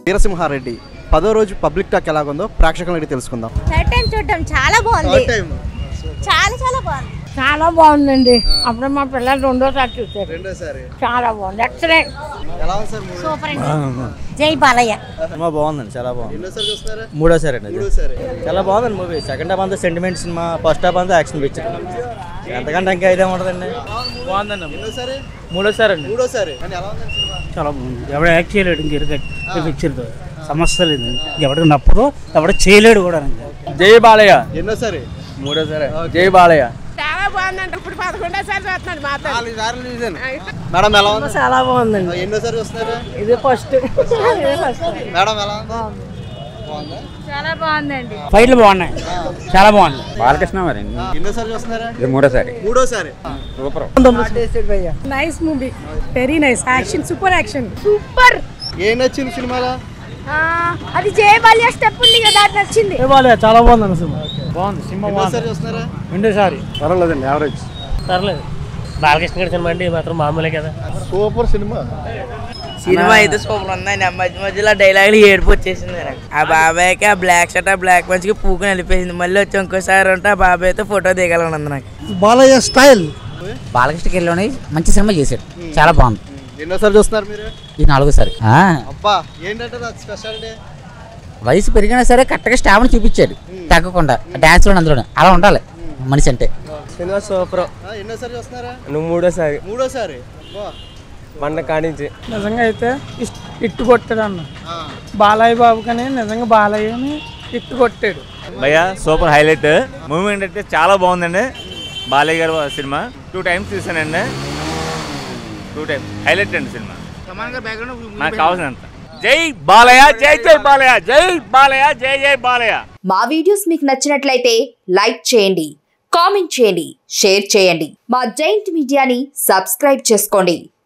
వీరసింహారెడ్డి పదో రోజు public talk ఎలాగుందో ప్రేక్షకులను అడిగి తెలుసుకుందాం థర్డ్ టైం చూడటం చాలా బాగుంది చాలా చాలా బాగుంది చాలా బాగుందండి అప్పుడు మా పిల్లలు రెండోసారి చూసారు రెండోసారి చాలా బాగుంది ఎక్సలెంట్ ఎలా ఉంది సార్ మూవీ సూపర్ అండి జై బాలయ్య సినిమా బాగుందండి చాలా బాగుంది ఎన్నోసారి చూస్తున్నారా మూడోసారి అండి ఇది. మూడోసారి చాలా బాగుంది మూవీ సెకండ్ హాఫ్ అంతా సెంటిమెంట్ సినిమా ఫస్ట్ హాఫ్ అంతా యాక్షన్ పిక్చర్ ఎంతకంటే ఇంకా ఇదే ఉంటుందండి బాగుందండి ఎన్నోసారి మూడోసారి అండి మూడోసారి అని ఎలా ఉందండి సినిమా చాలా బాగుంది ఎవడ యాక్ట్ చేయలేడు ఇంక ఇరగ పిక్చర్తో సమస్య లేదు ఎవడికి నప్పదు ఎవడ చేయలేడు కూడా ఇంకా జై బాలయ్య ఎన్నోసారి మూడోసారి జై బాలయ్య నాలుగు సార్లు చూసాను మేడం ఎలా ఉంది చాలా బాగుందండి ఎన్నోసారి చూస్తున్నారా ఇది ఫస్ట్ మేడం ఎలా ఉంది బాగుందా చాలా బాగుందండి ఫైట్లు బాగున్నాయి చాలా బాగున్నాయి బాలకృష్ణ మరి ఎన్నోసారి చూస్తున్నారా ఇది మూడోసారి మూడోసారి super nice movie very nice action super action super ఏం నచ్చింది సినిమాలో అది జై బాలయ్య స్టెప్ ఉంది కదా అది నచ్చింది చాలా బాగుంది సినిమా బాగుంది సినిమా ఎన్నోసారి చూస్తున్నారా రెండోసారి పర్వాలేదండి యావరేజ్ పర్లేదు బాలకృష్ణ గారి సినిమా అంటే మాత్రం మామూలే కదా సూపర్ సినిమా సినిమా అయితే సూపర్ ఉందండి ఆ మధ్య మధ్యలో డైలాగులు ఏడుపు వచ్చేసింది నాకు ఆ బాబాయ్కి ఆ బ్లాక్ షర్ట్ ఆ బ్లాక్ పంచ్కి పూకుని వెళ్ళిపోయింది మళ్ళీ వచ్చి ఇంకోసారి ఉంటే ఆ బాబాయ్తో ఫోటో దిగాలని ఉంది నాకు బాలయ్య స్టైల్ బాలకృష్ణ కెళ్ళలోని మంచి సినిమా చేశాడు చాలా బాగుంది ఎన్నోసారి చూస్తున్నారు మీరు ఇది నాలుగోసారి ఆ, అబ్బా ఏంటంటే నా స్పెషాలిటీ వయసు పెరిగినా సరే కరెక్ట్గా స్టామిన చూపించాడు తగ్గకుండా డాన్స్లో అందులో అలా ఉండాలి మనిషి అంటే సినిమా సూపర్ ఎన్నోసారి చూస్తున్నారా నువ్వు మూడోసారి మూడోసారి అబ్బా. పండ కాడించి నిజంగా అయితే ఇట్టు కొట్టాడు అన్న బాలయ్య బాబు కానీ నిజంగా బాలయ్యని ఇట్టు కొట్టాడు భయ్య సూపర్ హైలైట్ మూవీ ఏంటంటే చాలా బాగుందండి బాలయ్య గారు సినిమా టూ టైమ్స్ చూసానండి టూ టైమ్స్ హైలైట్ అండి సినిమా నాకు కావాల్సినంత జై బాలయ్య జై జై బాలయ్య జై బాలయ్య జై జై బాలయ్య మా వీడియోస్ మీకు నచ్చినట్లయితే లైక్ చేయండి కామెంట్ చేయండి షేర్ చేయండి మా జైంట్ మీడియాని సబ్స్క్రైబ్ చేసుకోండి